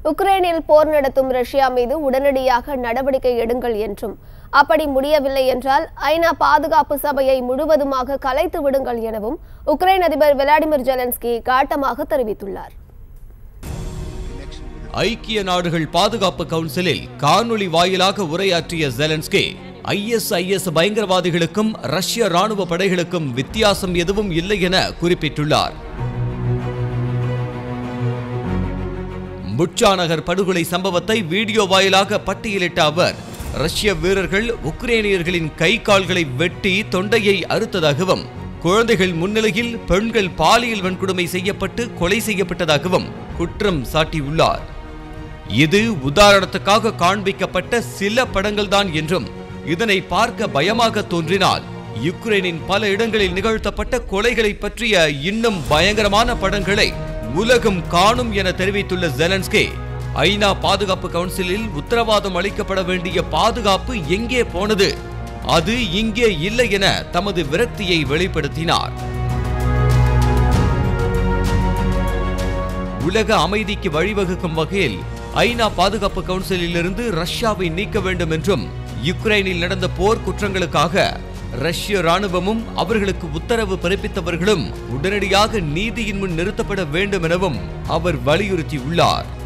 உக்ரைனில் போர் நடத்தும் ரஷ்யா மீது உடனடியாக நடவடிக்கை எடுங்கள் என்றும் அப்படி முடியவில்லை என்றால் ஐநா பாதுகாப்பு சபையை முழுவதுமாக கலைத்து விடுங்கள் எனவும் உக்ரைன் அதிபர் விளாடிமிர் ஜெலன்ஸ்கி காட்டமாக தெரிவித்துள்ளார் ஐக்கிய நாடுகள் பாதுகாப்பு கவுன்சிலில் காணொளி வாயிலாக உரையாற்றிய ஜெலன்ஸ்கி ஐஎஸ்ஐஎஸ் பயங்கரவாதிகளுக்கும் ரஷ்ய ராணுவ படைகளுக்கும் வித்தியாசம் எதுவும் இல்லை என குறிப்பிட்டுள்ளார் புட்சா நகர் படுகொலை சம்பவத்தை வீடியோ வாயிலாக பட்டியலிட்ட அவர் ரஷ்ய வீரர்கள் உக்ரைனியர்களின் கை கால்களை வெட்டி தொண்டையை அறுத்ததாகவும் குழந்தைகள் முன்னிலையில் பெண்கள் பாலியல் வன்கொடுமை செய்யப்பட்டு கொலை செய்யப்பட்டதாகவும் குற்றம் சாட்டியுள்ளார் இது உதாரணத்துக்காக காண்பிக்கப்பட்ட சில படங்கள்தான் என்றும் இதனை பார்க்க பயமாக தோன்றினால் யுக்ரைனின் பல இடங்களில் நிகழ்த்தப்பட்ட கொலைகளை பற்றிய இன்னும் பயங்கரமான படங்களை உலகம் காணும் என தெரிவித்துள்ள ஜெலன்ஸ்கி ஐநா பாதுகாப்பு கவுன்சிலில் உத்தரவாதம் அளிக்கப்பட வேண்டிய பாதுகாப்பு எங்கே போனது அது இங்கே இல்லை என தமது விரக்தியை வெளிப்படுத்தினார் உலக அமைதிக்கு வழிவகுக்கும் வகையில் ஐநா பாதுகாப்பு கவுன்சிலிலிருந்து ரஷ்யாவை நீக்க வேண்டும் என்றும் யுக்ரைனில் நடந்த போர் குற்றங்களுக்காக ரஷ்ய ராணுவமும் அவர்களுக்கு உத்தரவு பிறப்பித்தவர்களும் உடனடியாக நீதியின் முன் நிறுத்தப்பட வேண்டும் எனவும் அவர் வலியுறுத்தியுள்ளார்